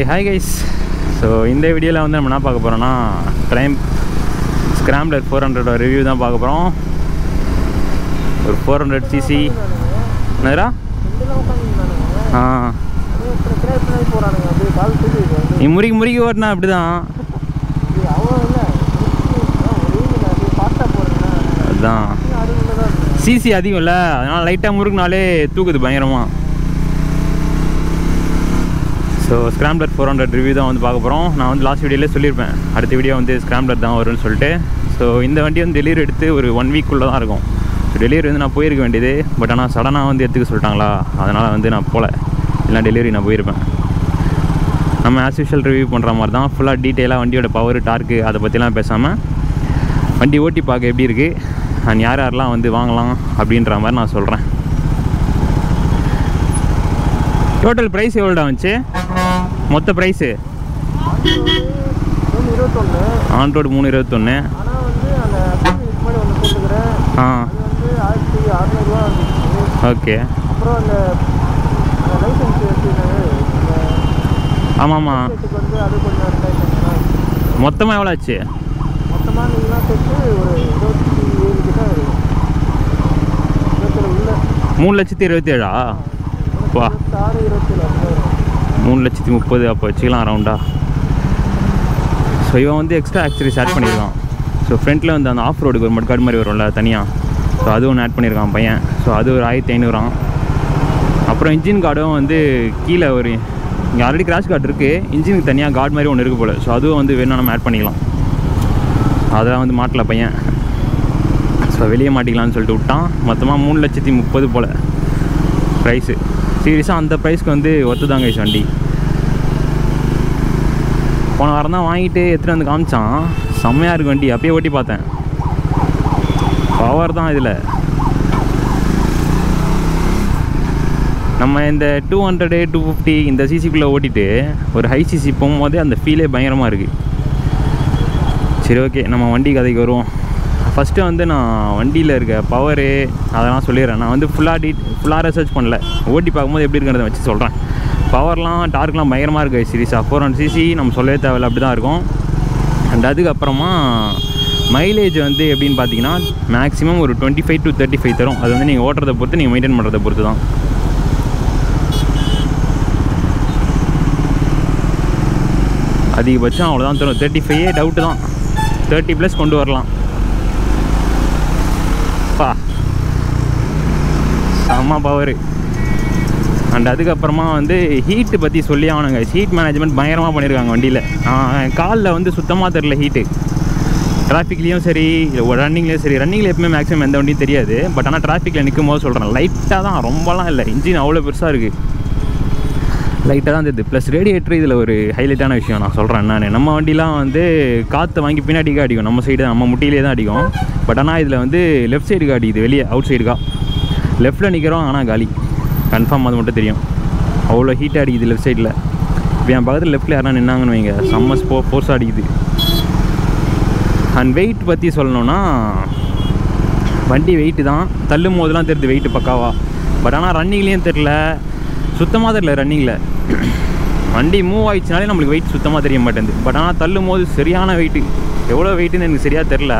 hi guys so இந்த வீடியோவில் வந்து நம்ம என்ன பார்க்க போகிறோம்னா Triumph Scrambler four hundred review தான் பார்க்க போகிறோம் ஒரு ஃபோர் ஹண்ட்ரட் சிசி என்னடா ஆ நீ முறுக்கி முறுக்கி ஓட்டினா அப்படி தான் அதுதான் சிசி அதிகம் இல்லை அதனால் லைட்டாக முறுக்குனாலே தூக்குது பயங்கரமாக so Scrambler four hundred review தான் வந்து பார்க்க போகிறோம் நான் வந்து லாஸ்ட் வீடியோலே சொல்லியிருப்பேன் அடுத்த வீடியோ வந்து ஸ்க்ராம்லர் தான் வரும்னு சொல்லிட்டு ஸோ இந்த வண்டி வந்து டெலிவரி எடுத்து ஒரு ஒன் வீக்குள்ளே தான் இருக்கும் ஸோ டெலிவரி வந்து நான் போயிருக்க வேண்டியது பட் ஆனால் சடனாக வந்து எடுத்துக்க சொல்லிட்டாங்களா அதனால் வந்து நான் போகல இல்லை டெலிவரி நான் போயிருப்பேன் நம்ம ஆஸ் யூஷுவல் ரிவ்யூ பண்ணுற மாதிரி தான் ஃபுல்லாக டீட்டெயிலாக வண்டியோட பவர் டார்க்கு அதை பற்றிலாம் பேசாமல் வண்டி ஓட்டி பார்க்க எப்படி இருக்குது அண்ட் யார் யாரெல்லாம் வந்து வாங்கலாம் அப்படின்ற மாதிரி நான் சொல்கிறேன் டோட்டல் ப்ரைஸ் எவ்வளோடா வந்துச்சு மொத்த ப்ரைஸு ஆன் ரோடு மூணு இருபத்தொன்று ஆ ஓகே அப்புறம் அந்த லைசன்ஸ் ஆமாம் ஆமாம் வந்து அது கொஞ்சம் ரெண்டாயிரம் மொத்தமாக எவ்வளோ ஆச்சு மொத்தமாக நீங்களாம் சேர்த்து ஒரு இருபத்தி ஏழு கிட்ட இருக்கும் இருபத்தேழு உள்ள மூணு லட்சத்தி இருபத்தி ஏழா வா ஆறு இருபத்தேழு அப்படி வரும் மூணு லட்சத்தி முப்பது அப்போ வச்சுக்கலாம் அரௌண்டா ஸோ இவன் வந்து எக்ஸ்ட்ரா ஆக்சரிஸ் ஆட் பண்ணியிருக்கான் ஸோ ஃப்ரண்ட்டில் வந்து அந்த ஆஃப் ரோடுக்கு ஒரு மட்கார்டு மாதிரி வரும்ல தனியாக ஸோ அது ஒன்று ஆட் பண்ணியிருக்கான் பையன் ஸோ அது ஒரு ஆயிரத்தி ஐநூறாம் அப்புறம் இன்ஜின் கார்டும் வந்து கீழே ஒரு இங்கே ஆல்ரெடி கிராஷ் கார்டு இருக்குது இன்ஜினுக்கு தனியாக கார்டு மாதிரி ஒன்று இருக்குது போல் ஸோ அதுவும் வந்து வேணும் நம்ம ஆட் பண்ணிக்கலாம் அதெல்லாம் வந்து மாட்டல பையன் ஸோ வெளியே மாட்டிக்கலாம்னு சொல்லிட்டு விட்டான் மொத்தமாக மூணு லட்சத்தி முப்பது போல் ப்ரைஸு சீரியஸாக அந்த ப்ரைஸ்க்கு வந்து ஒத்து தாங்க வண்டி போன வாரம் தான் வாங்கிட்டு எடுத்துகிட்டு வந்து காமிச்சான் செம்மையாக இருக்கு வண்டி அப்பயே ஓட்டி பார்த்தேன் பவர் தான் இதில் நம்ம இந்த டூ ஹண்ட்ரடு டூ ஃபிஃப்டி இந்த சிசிக்குள்ளே ஓட்டிட்டு ஒரு ஹை சிசி போகும்போதே அந்த ஃபீலே பயங்கரமாக இருக்குது சரி ஓகே நம்ம வண்டி கதைக்கு வருவோம் ஃபஸ்ட்டு வந்து நான் வண்டியில் இருக்க பவரு அதெல்லாம் சொல்லிடுறேன் நான் வந்து ஃபுல்லாக டீ ஃபுல்லாக ரிசர்ச் பண்ணல ஓட்டி பார்க்கும்போது எப்படி இருக்கிறத வச்சு சொல்கிறேன் பவர்லாம் டார்க்லாம் பயங்கரமாக இருக்குது சீரியஸாக ஃபோர் ஹண்ட்ரட் சிசி நம்ம சொல்லவே தேவையில்ல அப்படி தான் இருக்கும் அண்ட் அதுக்கப்புறமா மைலேஜ் வந்து எப்படின்னு பார்த்தீங்கன்னா மேக்ஸிமம் ஒரு twenty five to thirty five தரும் அது வந்து நீங்கள் ஓட்டுறதை பொறுத்து நீங்கள் மெயின்டைன் பண்ணுறதை பொறுத்து தான் அதிகபட்சம் அவ்வளோதான் தரும் தேர்ட்டி ஃபைவே டவுட்டு தான் தேர்ட்டி ப்ளஸ் கொண்டு வரலாம் பா செம்ம பவரு அண்ட் அதுக்கப்புறமா வந்து ஹீட்டு பற்றி சொல்லி ஆகணுங்க ஹீட் மேனேஜ்மெண்ட் பயங்கரமாக பண்ணியிருக்காங்க வண்டியில் காலில் வந்து சுத்தமாக தெரில ஹீட்டு டிராஃபிக்லேயும் சரி ரன்னிங்லேயும் சரி ரன்னிங்கில் எப்பவுமே மேக்ஸிமம் எந்த வண்டியும் தெரியாது பட் ஆனால் டிராஃபிக்கில் நிற்கும் போது சொல்கிறேன் லைட்டாக தான் ரொம்பலாம் இல்லை இன்ஜின் அவ்வளோ பெருசாக இருக்குது லைட்டாக தான் தெரியுது ப்ளஸ் ரேடியேட்டர் இதில் ஒரு ஹைலைட்டான விஷயம் நான் சொல்கிறேன் நான் நம்ம வண்டிலாம் வந்து காற்றை வாங்கி பின்னாடிக்கா அடிக்கும் நம்ம சைடு நம்ம முட்டியிலே தான் அடிக்கும் பட் ஆனால் இதில் வந்து லெஃப்ட் சைடுக்கு அடிக்குது வெளியே அவுட் சைடுக்கா லெஃப்ட்டில் நிற்கிறோம் ஆனால் காலி கன்ஃபார்ம் அது மட்டும் தெரியும் அவ்வளோ ஹீட்டாக அடிக்குது லெஃப்ட் சைடில் இப்போ என் பக்கத்தில் லெஃப்ட்டில் யாரா நின்னாங்கன்னு வைங்க செம்ம ஸ்போ ஃபோர்ஸாக அடிக்குது அண்ட் வெயிட் பற்றி சொல்லணும்னா வண்டி வெயிட்டு தான் தள்ளும் போதெல்லாம் தெரியுது வெயிட்டு பக்காவா பட் ஆனால் ரன்னிங்லேயும் தெரில சுத்தமாக தெரில ரன்னிங்கில் வண்டி மூவ் ஆயிடுச்சுனாலே நம்மளுக்கு வெயிட் சுத்தமாக தெரிய மாட்டேங்குது பட் ஆனால் தள்ளும் போது சரியான வெயிட்டு எவ்வளோ வெயிட்டுன்னு எனக்கு சரியாக தெரில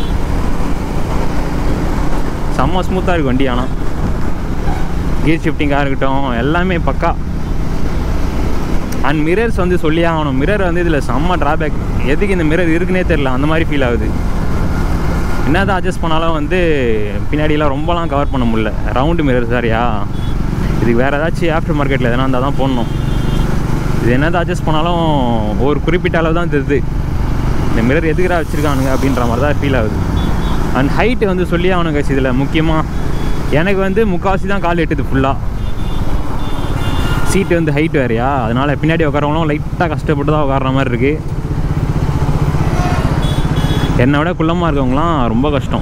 செம்ம ஸ்மூத்தாக இருக்குது வண்டி ஆனால் கியர் ஷிஃப்டிங்காக இருக்கட்டும் எல்லாமே பக்கா அண்ட் மிரர்ஸ் வந்து சொல்லி ஆகணும் மிரர் வந்து இதில் செம்ம ட்ராபேக் எதுக்கு இந்த மிரர் இருக்குன்னே தெரில அந்த மாதிரி ஃபீல் ஆகுது என்னதான் அட்ஜஸ்ட் பண்ணாலும் வந்து பின்னாடியெல்லாம் ரொம்பலாம் கவர் பண்ண முடியல ரவுண்டு மிரர் சாரியா இதுக்கு வேறு ஏதாச்சும் ஆஃப்டர் மார்க்கெட்டில் எதனா இருந்தால் தான் போடணும் இது என்னதான் அட்ஜஸ்ட் பண்ணாலும் ஒரு குறிப்பிட்ட அளவு தான் தெரியுது இந்த மிரர் எதுக்குடா வச்சுருக்கானுங்க அப்படின்ற மாதிரி தான் ஃபீல் ஆகுது அண்ட் ஹைட்டு வந்து சொல்லி ஆகணுங்க இதில் முக்கியமாக எனக்கு வந்து முக்கால்வாசி தான் கால் எட்டுது ஃபுல்லாக சீட்டு வந்து ஹைட் வேறையா அதனால் பின்னாடி உட்காரவங்களும் லைட்டாக கஷ்டப்பட்டு தான் உட்கார்ற மாதிரி இருக்குது என்னை விட குள்ளமாக இருக்கவங்களாம் ரொம்ப கஷ்டம்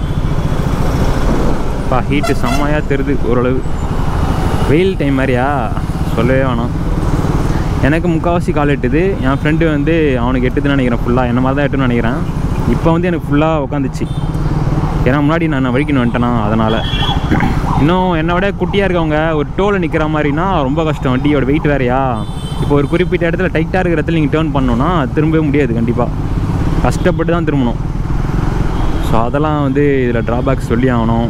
பா ஹீட்டு செம்மையாக தெரியுது ஓரளவு வெயில் டைம் மாதிரியா சொல்லவே வேணாம் எனக்கு முக்கால்வாசி கால் எட்டுது என் ஃப்ரெண்டு வந்து அவனுக்கு எட்டுதுன்னு நினைக்கிறேன் ஃபுல்லாக என்ன மாதிரி தான் எட்டுன்னு நினைக்கிறேன் இப்போ வந்து எனக்கு ஃபுல்லாக உட்காந்துச்சு ஏன்னா முன்னாடி நான் வழிக்கணும் வந்துட்டேனா அதனால் இன்னும் என்னை விட குட்டியாக இருக்கவங்க ஒரு டோலில் நிற்கிற மாதிரினா ரொம்ப கஷ்டம் வண்டியோட வெயிட் வேறையா இப்போ ஒரு குறிப்பிட்ட இடத்துல டைட்டாக இருக்கிற இடத்துல நீங்கள் டேர்ன் பண்ணோன்னா திரும்பவே முடியாது கண்டிப்பாக கஷ்டப்பட்டு தான் திரும்பணும் ஸோ அதெல்லாம் வந்து இதில் ட்ராபேக்ஸ் சொல்லி ஆகணும்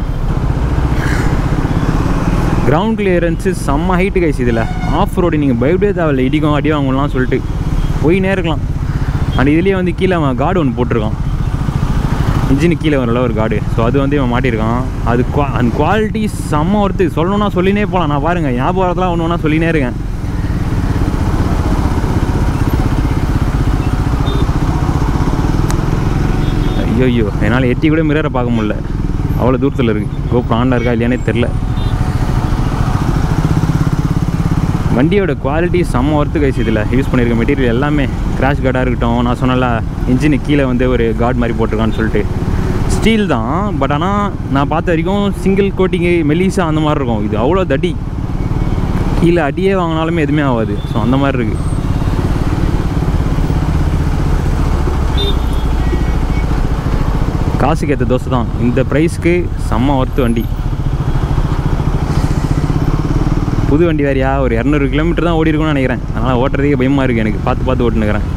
கிரவுண்ட் கிளியரன்ஸு செம்ம ஹைட்டு கைஸ் இதில் ஆஃப் ரோடு நீங்கள் பயப்படவே தேவையில்ல இடிக்கும் அடி வாங்கலாம் சொல்லிட்டு போயினே இருக்கலாம் அண்ட் இதுலேயே வந்து கீழே அவன் கார்டு ஒன்று போட்டிருக்கான் இன்ஜினுக்கு கீழே வரல ஒரு கார்டு ஸோ அது வந்து இவன் மாட்டியிருக்கான் அது குவா அந்த குவாலிட்டி செம்ம ஒருத்து சொல்லணும்னா சொல்லினே போகலாம் நான் பாருங்கள் ஞாபகத்தெலாம் ஒன்று ஒன்றா சொல்லினே இருக்கேன் ஐயோ என்னால் எட்டி கூட மிரரை பார்க்க முடியல அவ்வளோ தூரத்தில் இருக்குது கோப்ரோ ஆண்டா இருக்கா இல்லையானே தெரில வண்டியோட குவாலிட்டி செம்ம ஒர்த்து கைஸ் இதில் யூஸ் பண்ணியிருக்க மெட்டீரியல் எல்லாமே கிராஷ் கார்டாக இருக்கட்டும் நான் சொன்னல இன்ஜினுக்கு கீழே வந்து ஒரு கார்டு மாதிரி போட்டிருக்கான்னு சொல்லிட்டு ஸ்டீல் தான் பட் ஆனால் நான் பார்த்த வரைக்கும் சிங்கிள் கோட்டிங்கு மெலிசா அந்த மாதிரி இருக்கும் இது அவ்வளோ தடி கீழே அடியே வாங்கினாலுமே எதுவுமே ஆகாது ஸோ அந்த மாதிரி இருக்குது காசுக்கு ஏற்ற தோசை தான் இந்த ப்ரைஸ்க்கு செம்ம ஒர்த்து வண்டி புது வண்டி வேறையா ஒரு இரநூறு கிலோமீட்டர் தான் ஓடி இருக்கும்னு நினைக்கிறேன் அதனால் ஓட்டுறதுக்கே பயமாக இருக்குது எனக்கு பார்த்து பார்த்து ஓட்டுனுக்கிறேன்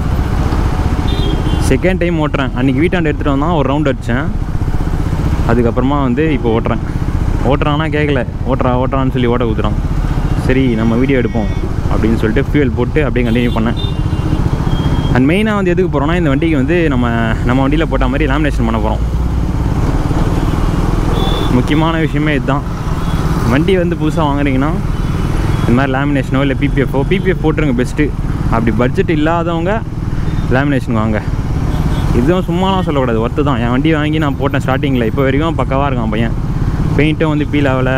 செகண்ட் டைம் ஓட்டுறேன் அன்றைக்கி வீட்டாண்டு எடுத்துகிட்டு வந்தான் ஒரு ரவுண்ட் அடித்தேன் அதுக்கப்புறமா வந்து இப்போ ஓட்டுறேன் ஓட்டுறான்னா கேட்கல ஓட்டுறா ஓட்டுறான்னு சொல்லி ஓட்ட ஊற்றுறான் சரி நம்ம வீடியோ எடுப்போம் அப்படின்னு சொல்லிட்டு ஃபியூல் போட்டு அப்படியே கண்டினியூ பண்ணேன் அண்ட் மெயினாக வந்து எதுக்கு போகிறோம்னா இந்த வண்டிக்கு வந்து நம்ம நம்ம வண்டியில் போட்ட மாதிரி லேமினேஷன் பண்ண போகிறோம் முக்கியமான விஷயமே இதுதான் வண்டி வந்து புதுசாக வாங்குறீங்கன்னா இந்த மாதிரி லேமினேஷனோ இல்லை பிபிஎஃப்ஓ பிபிஎஃப் போட்டுருங்க பெஸ்ட்டு அப்படி பட்ஜெட் இல்லாதவங்க லேமினேஷன் வாங்க இதுவும் சும்மாலாம் சொல்லக்கூடாது ஒர்த்து தான் என் வண்டி வாங்கி நான் போட்டேன் ஸ்டார்டிங்கில் இப்போ வரைக்கும் பக்கவாக இருக்கான் பையன் பெயிண்ட்டும் வந்து பீல் ஆகலை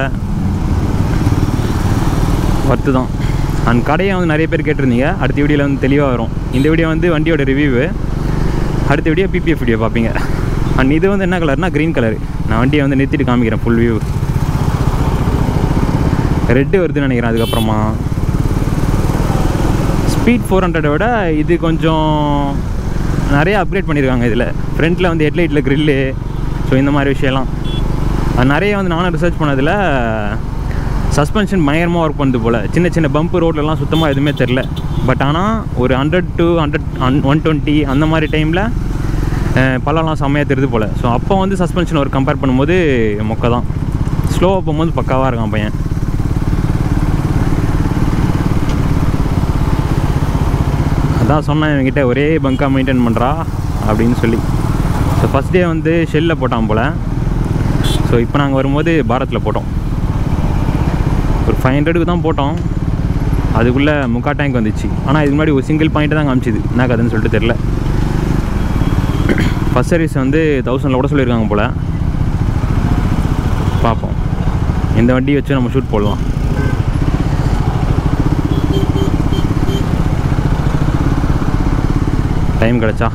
ஒர்த்து தான் அண்ட் கடையை வந்து நிறைய பேர் கேட்டிருந்தீங்க அடுத்த வீடியோவில் வந்து தெளிவாக வரும் இந்த வீடியோ வந்து வண்டியோட ரிவ்யூவு அடுத்த வீடியோ பிபிஎஃப் வீடியோ பார்ப்பீங்க அண்ட் இது வந்து என்ன கலர்னா க்ரீன் கலர் நான் வண்டியை வந்து நிறுத்திட்டு காமிக்கிறேன் ஃபுல் வியூ ரெட்டு வருதுன்னு நினைக்கிறேன் அதுக்கப்புறமா ஸ்பீட் ஃபோர் ஹண்ட்ரடை விட இது கொஞ்சம் நிறைய அப்கிரேட் பண்ணியிருக்காங்க இதில் ஃப்ரண்ட்டில் வந்து ஹெட்லைட்டில் க்ரில்லு ஸோ இந்த மாதிரி விஷயம்லாம் அது நிறைய வந்து நானும் ரிசர்ச் பண்ணதில் சஸ்பென்ஷன் பயங்கரமாக ஒர்க் பண்ணுது போல் சின்ன சின்ன பம்பு ரோட்லலாம் சுத்தமாக எதுவுமே தெரில பட் ஆனால் ஒரு hundred to hundred one twenty அந்த மாதிரி டைமில் பள்ளம்லாம் செம்மையாக தெரியுது போல் ஸோ அப்போ வந்து சஸ்பென்ஷன் ஒர்க் கம்பேர் பண்ணும்போது மொக்க தான் ஸ்லோவாக போகும்போது பக்காவாக இருக்கான் பையன் அதான் சொன்னேன் இவங்கிட்ட ஒரே பங்காக மெயின்டைன் பண்ணுறா அப்படின்னு சொல்லி ஸோ ஃபஸ்ட் டே வந்து ஷெல்லில் போட்டான் போல் ஸோ இப்போ நாங்கள் வரும்போது பாரத்தில் போட்டோம் ஒரு ஃபைவ் ஹண்ட்ரடுக்கு தான் போட்டோம் அதுக்குள்ளே முக்கா டேங்க் வந்துச்சு ஆனால் இதுக்கு முன்னாடி ஒரு சிங்கிள் பாயிண்ட் தான் காமிச்சிது என்ன கதைன்னு சொல்லிட்டு தெரில ஃபஸ்ட் சர்வீஸ் வந்து தௌசண்டில் கூட சொல்லியிருக்காங்க போல் பார்ப்போம் இந்த வண்டியை வச்சு நம்ம ஷூட் போடலாம் டைம் கிடச்சா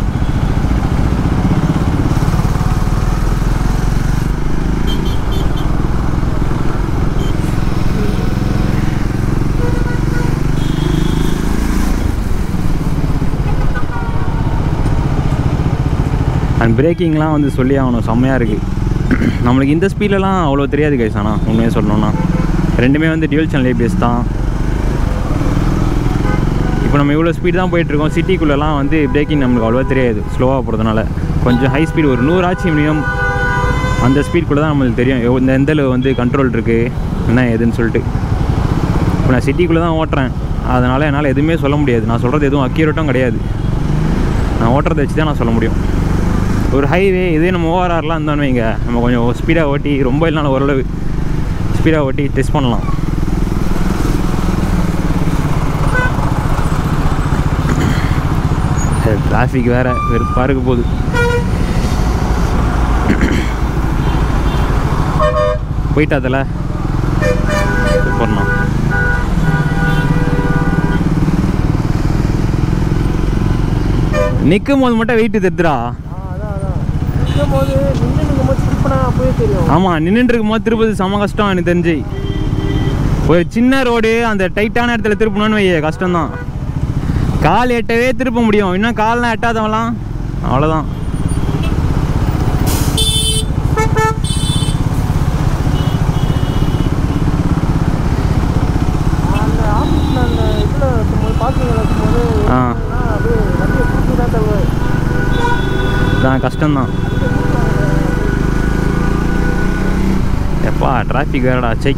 அண்ட் பிரேக்கிங்லாம் வந்து சொல்லி ஆகணும் செம்மையாக இருக்குது நம்மளுக்கு இந்த ஸ்பீட்லலாம் அவ்வளோ தெரியாது கைஸ் ஆனால் உண்மையாக சொல்லணும்னா ரெண்டுமே வந்து டியூல் சேனல் ஏபிஎஸ் தான் இப்போ நம்ம இவ்வளோ ஸ்பீட் தான் போயிட்டுருக்கோம் சிட்டிக்குள்ளெலாம் வந்து பிரேக்கிங் நம்மளுக்கு அவ்வளோவா தெரியாது ஸ்லோவாக போகிறதுனால கொஞ்சம் ஹை ஸ்பீட் ஒரு நூறு ஆச்சு மினிமம் அந்த ஸ்பீட்குள்ளே தான் நம்மளுக்கு தெரியும் எவ்வ- இந்த எந்த அளவு வந்து கண்ட்ரோல் இருக்குது என்ன ஏதுன்னு சொல்லிட்டு இப்போ நான் சிட்டிக்குள்ளே தான் ஓட்டுறேன் அதனால் என்னால் எதுவுமே சொல்ல முடியாது நான் சொல்கிறது எதுவும் அக்யூரேட்டும் கிடையாது நான் ஓட்டுறதை வச்சு தான் நான் சொல்ல முடியும் ஒரு ஹைவே இதே நம்ம ஓஆர்ஆர்லாம் இருந்தோன்னு வைங்க நம்ம கொஞ்சம் ஸ்பீடாக ஓட்டி ரொம்ப இல்லைனாலும் ஓரளவு ஸ்பீடாக ஓட்டி டெஸ்ட் பண்ணலாம் டிராஃபிக் வேறு வெறுப்பாக இருக்க போகுது போயிட்டா அதில் சூப்பர்ண்ணா நிற்கும் போது மட்டும் வெயிட் தெரியுதுடா ஆ அதான் அதான் நிற்கும் போது நின்று நிற்கும் போது திருப்பினா அப்பவே தெரியும் ஆமாம் நின்றுட்டு இருக்கும்போது திருப்பது செம கஷ்டம் எனக்கு தெரிஞ்சு ஒரு சின்ன ரோடு அந்த டைட்டான இடத்துல திருப்பணும்னு வைய கஷ்டம்தான் கால் எட்டவே திருப்ப முடியும் இன்னும் கால்லாம் எட்டாதவங்களாம் அவ்வளோதான் அந்த ஆஃபீஸில் அந்த இதில் அதான் கஷ்டம்தான் எப்பா டிராஃபிக் வேறடா சை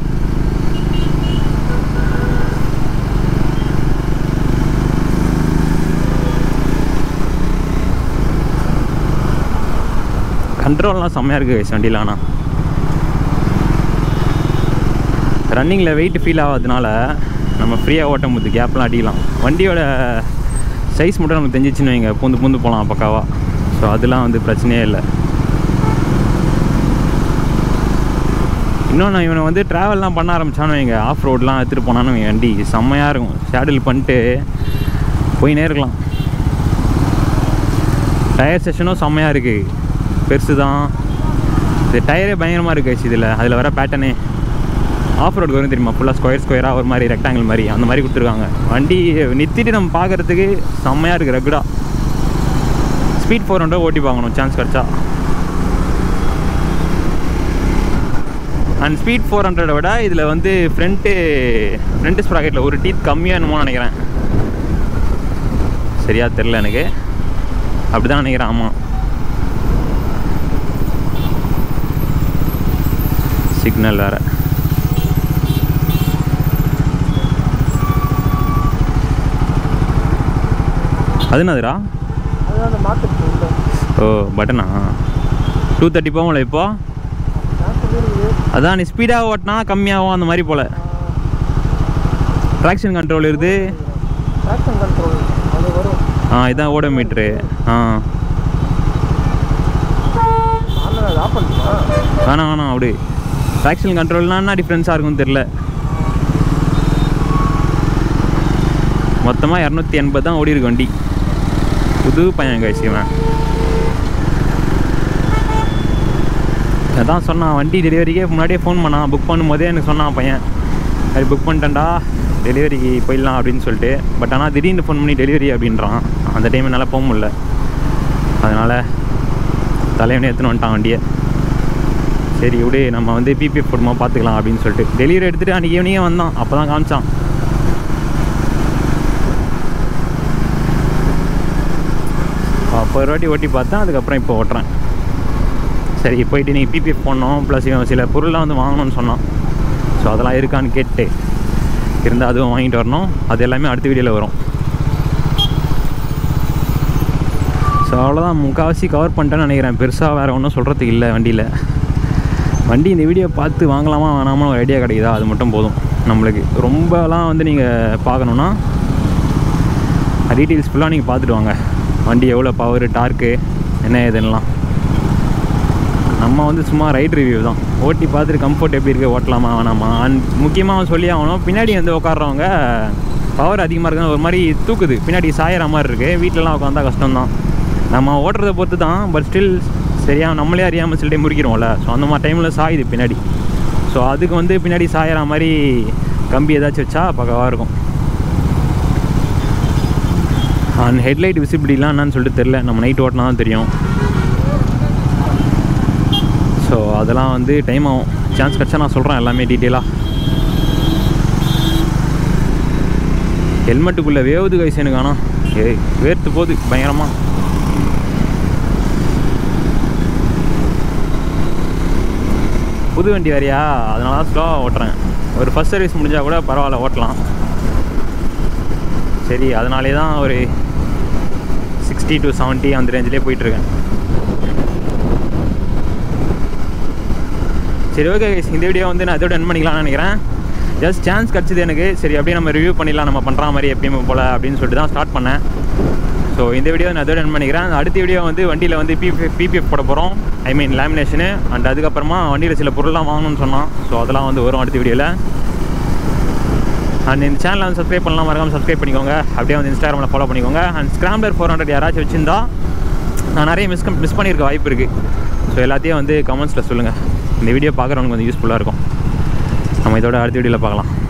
கண்ட்ரோல்லாம் செம்மையாக இருக்குது guys வண்டியில் ஆனால் ரன்னிங்கில் வெயிட் ஃபீல் ஆகாததுனால நம்ம ஃப்ரீயாக ஓட்டும் போது கேப்லாம் அடிக்கலாம் வண்டியோட சைஸ் மட்டும் நமக்கு தெரிஞ்சிச்சுன்னு வைங்க பூந்து பூந்து போகலாம் பக்காவா ஸோ அதெல்லாம் வந்து பிரச்சனையே இல்லை இன்னொன்று இவனை வந்து ட்ராவல்லாம் பண்ண ஆரம்பிச்சானு வைங்க ஆஃப் ரோட்லாம் எடுத்துகிட்டு போனான்னு வைங்க வண்டி செம்மையாக இருக்கும் ஷேடில் பண்ணிட்டு போயினே இருக்கலாம் டயர் செஷனும் செம்மையாக இருக்குது பெருசு தான் இது டயரே பயங்கரமாக இருக்குது இதில் அதில் வர பேட்டர்னே ஆஃப் ரோடு வரும் தெரியுமா ஃபுல்லாக ஸ்கொயர் ஸ்கொயராக ஒரு மாதிரி ரெக்டாங்கிள் மாதிரி அந்த மாதிரி கொடுத்துருக்காங்க வண்டி நிறுத்திட்டு நம்ம பார்க்குறதுக்கு செம்மையாக இருக்குது ரகுடாக ஸ்பீட் ஃபோர் ஹண்ட்ரட் ஓட்டி பார்க்கணும் சான்ஸ் கிடச்சா அண்ட் ஸ்பீட் ஃபோர் ஹண்ட்ரடை விட இதில் வந்து ஃப்ரண்ட்டு ஃப்ரண்ட் ஸ்ப்ராக்கெட்டில் ஒரு டீத் கம்மியாக என்னமோ நினைக்கிறேன் சரியா தெரில எனக்கு அப்படி தான் நினைக்கிறேன் ஆமாம் சிக்னல் வேறு அது என்னதுடா அதுதான் அந்த மார்க்கெட் உள்ள ஓ பட்டனா டூ தேர்ட்டி போகல இப்போ நான் சொல்லியிருந்தது அதான் நீ ஸ்பீடாக ஓட்டினா கம்மியாகும் அந்த மாதிரி போல் ட்ராக்ஷன் கண்ட்ரோல் இருக்குது ட்ராக்ஷன் கண்ட்ரோல் அது வரும் ஆ இதான் ஓட மீட்ரு ஆ ஆனால் அது ஆஃப் பண்ணுமா வேணாம் வேணாம் அப்படி ட்ராக்ஷன் கண்ட்ரோல்னா என்ன டிஃப்ரென்ஸாக இருக்கும்னு தெரில மொத்தமாக இரநூத்தி எண்பது தான் ஓடி இருக்கு வண்டி புது பையன் கழிச்சு இவன் அதான் சொன்னான் வண்டி டெலிவரிக்கே முன்னாடியே ஃபோன் பண்ணான் புக் பண்ணும்போதே எனக்கு சொன்னான் பையன் அது புக் பண்ணிட்டேன்டா டெலிவரிக்கு போயிடலாம் அப்படின்னு சொல்லிட்டு பட் ஆனால் திடீர்னு ஃபோன் பண்ணி டெலிவரி அப்படின்றான் அந்த டைம் என்னால் போக முடியல அதனால் தலைவனே எடுத்துன்னு வந்துட்டான் வண்டியை சரி விடு நம்ம வந்து பிபிஎஃப் போடுமா பார்த்துக்கலாம் அப்படின்னு சொல்லிட்டு டெலிவரி எடுத்துகிட்டு அன்றைக்கி ஈவினிங்கே வந்தான் அப்போ தான் காமிச்சான் அப்போ ஒரு வாட்டி ஓட்டி பார்த்தேன் அதுக்கப்புறம் இப்போ ஓட்டுறேன் சரி போயிட்டு நீங்கள் பிபிஎஃப் போடணும் ப்ளஸ் இவன் சில பொருள்லாம் வந்து வாங்கணும்னு சொன்னான் ஸோ அதெல்லாம் இருக்கான்னு கேட்டு இருந்தால் அதுவும் வாங்கிட்டு வரணும் அது எல்லாமே அடுத்த வீடியோவில் வரும் ஸோ அவ்வளோதான் முக்கால்வாசி கவர் பண்ணிட்டேன்னு நினைக்கிறேன் பெருசாக வேறு ஒன்றும் சொல்கிறதுக்கு இல்லை வண்டியில் வண்டி இந்த வீடியோ பார்த்து வாங்கலாமா வேணாமா ஒரு ஐடியா கிடைக்குதா அது மட்டும் போதும் நம்மளுக்கு ரொம்பலாம் வந்து நீங்கள் பார்க்கணுன்னா டீட்டெயில்ஸ் ஃபுல்லாக நீங்கள் பார்த்துட்டு வாங்க வண்டி எவ்வளோ பவர் டார்க்கு என்ன ஏதுன்னெலாம் நம்ம வந்து சும்மா ரைட் ரிவ்யூ தான் ஓட்டி பார்த்துட்டு கம்ஃபர்ட் எப்படி இருக்குது ஓட்டலாமா வேணாமா அண்ட் முக்கியமாக சொல்லி ஆகணும் பின்னாடி வந்து உட்கார்றவங்க பவர் அதிகமாக இருக்குன்னு ஒரு மாதிரி தூக்குது பின்னாடி சாயிற மாதிரி இருக்குது வீட்டிலலாம் உட்காந்தா கஷ்டம்தான் நம்ம ஓட்டுறதை பொறுத்து தான் பட் ஸ்டில் சரியா நம்மளே அறியாமல் சில டைம் முறிக்கிறோம்ல ஸோ அந்த மாதிரி டைமில் சாயுது பின்னாடி ஸோ அதுக்கு வந்து பின்னாடி சாயிற மாதிரி கம்பி ஏதாச்சும் வச்சா பக்கவாக இருக்கும் அண்ட் ஹெட்லைட் விசிபிலிட்டிலாம் என்னன்னு சொல்லிட்டு தெரில நம்ம நைட் ஓட்டினா தான் தெரியும் ஸோ அதெல்லாம் வந்து டைம் ஆகும் சான்ஸ் கிடச்சா நான் சொல்கிறேன் எல்லாமே டீட்டெயிலாக ஹெல்மெட்டுக்குள்ளே வேவுது கைஸ் எனக்கு ஆனால் ஏய் வேர்த்து போகுது பயங்கரமாக புது வண்டி வேறையா அதனால தான் ஸ்லோவாக ஓட்டுறேன் ஒரு ஃபஸ்ட் சர்வீஸ் முடிஞ்சால் கூட பரவாயில்ல ஓட்டலாம் சரி அதனாலே தான் ஒரு சிக்ஸ்டி டு செவன்ட்டி அந்த ரேஞ்சிலே போயிட்டுருக்கேன் சரி ஓகே இந்த வீடியோ வந்து நான் இதோட என் பண்ணிக்கலாம்னு நினைக்கிறேன் ஜஸ்ட் சான்ஸ் கிடச்சிது எனக்கு சரி அப்படியே நம்ம ரிவ்யூ பண்ணிடலாம் நம்ம பண்ணுற மாதிரி எப்பயுமே போல் அப்படின்னு சொல்லிட்டு தான் ஸ்டார்ட் பண்ணேன் ஸோ இந்த வீடியோ நான் இதோட என் பண்ணிக்கிறேன் அடுத்த வீடியோ வந்து வண்டியில் வந்து பிபிஎஃப் பிபிஎஃப் போட போகிறோம் ஐ மீன் லேமினேஷனு அண்ட் அதுக்கப்புறமா வண்டியில் சில பொருள்லாம் வாங்கணும்னு சொன்னான் ஸோ அதெல்லாம் வந்து வரும் அடுத்த வீடியோவில் அண்ட் இந்த சேனலை வந்து சப்ஸ்கிரைப் பண்ணலாம் மறக்காம சப்ஸ்கிரைப் பண்ணிக்கோங்க அப்படியே வந்து இன்ஸ்டாகிராமில் ஃபாலோ பண்ணிக்கோங்க அண்ட் ஸ்க்ராம்லர் ஃபோர் ஹண்ட்ரட் யாராச்சும் வச்சிருந்தா நான் நிறைய மிஸ் மிஸ் பண்ணியிருக்க வாய்ப்பு இருக்குது ஸோ எல்லாத்தையும் வந்து கமெண்ட்ஸில் சொல்லுங்கள் இந்த வீடியோ பார்க்குறவங்களுக்கு வந்து யூஸ்ஃபுல்லாக இருக்கும் நம்ம இதோட அடுத்த வீடியோவில் பார்க்கலாம்